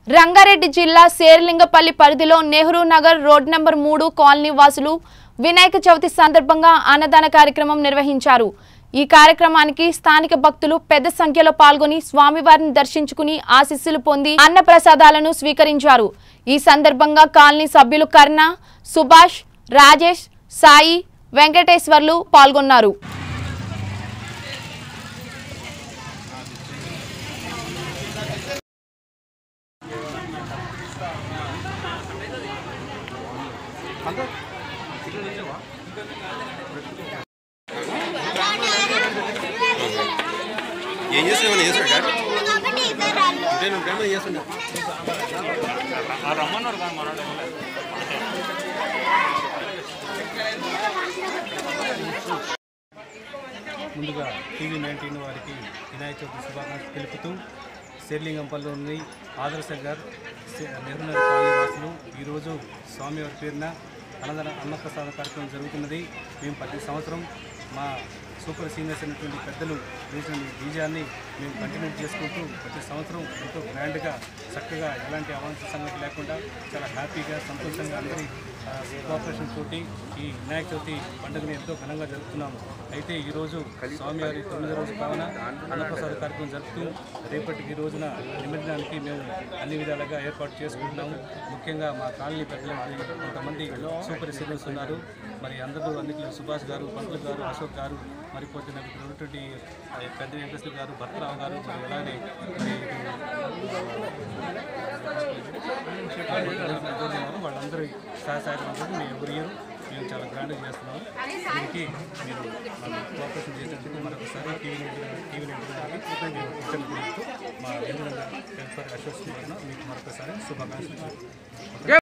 రంగారెడ్డి జిల్లా శేర్లింగపల్లి పరిధిలో Nehru Nagar road number మూడు కాలనీ వాసులు వినాయక చవితి సందర్భంగా అన్నదాన కార్యక్రమం నిర్వహించారు ఈ కార్యక్రమానికి స్థానిక భక్తులు పెద్ద సంఖ్యలో పాల్గొని స్వామివారిని దర్శించుకుని ఆశీస్సులు పొంది అన్న ప్రసాదాలను స్వీకరించారు ఈ సందర్భంగా కాలనీ సభ్యులు కర్ణ సుభాష్ రాజేష్ సాయి వెంకటేశ్వర్లు పాల్గొన్నారు ఏం చేస్తున్నావు ఏం చేస్తున్నాడు డాడీ కాబట్టి ఇద్దరు రాళ్ళు నేను ప్రేమ చేస్తున్నా ముందుగా టీవీ నైన్టీన్ వారికి వినాయక చవితి శుభాకాంక్షలు తెలుపుతూ శేర్లింగంపల్లిలోని ఆదర్శ గారు నెహ్రూనగర్ కాలనీ వాసులు ఈరోజు స్వామివారి పేరున అన్నదాన అన్నప్రసాద కార్యక్రమం జరుగుతున్నది మేము ప్రతి సంవత్సరం మా సూపర్ సీనియర్స్ అయినటువంటి పెద్దలు వేసిన ఈ బీజాన్ని మేము కంటిన్యూ చేసుకుంటూ ప్రతి సంవత్సరం ఎంతో గ్రాండ్గా చక్కగా ఎలాంటి అవాంఛ సంగతి లేకుండా చాలా హ్యాపీగా సంతోషంగా అందరి ఆ, కోఆపరేషన్ తోటి ఈ వినాయక చవితి పండుగని ఎంతో ఘనంగా జరుపుతున్నాము అయితే ఈరోజు స్వామివారి తొమ్మిది రోజు కావున అన్నప్రసాద కార్యక్రమం జరుపుతూ రేపటికి ఈ రోజున నిమజ్జనానికి మేము అన్ని విధాలుగా ఏర్పాటు చేసుకుంటున్నాము ముఖ్యంగా మా కాలనీ పెద్దలు కొంతమంది సూపర్ సీనియర్స్ ఉన్నారు మరి అందరూ అన్నింటిలో సుభాష్ గారు పంతులు గారు అశోక్ గారు మరి కొంచెం నాకు ఇక్కడ ఉన్నటువంటి ఆ, పెద్ద వెంకటేశ్వర గారు భర్తరావు గారు మరి అలానే మరి ఇటు వాళ్ళందరూ సహాయ సహకారంతో మేము ఎవరి ఇయర్ మేము చాలా గ్రాండ్గా చేస్తున్నాము దీనికి మీరు మాకు కోఆపరేషన్ చేసినందుకు మరొకసారి టీవీ టీవీ మేము కిచెన్ మా ఎందుకంటే అశోక్ మీకు మరొకసారి శుభాకాంక్షలు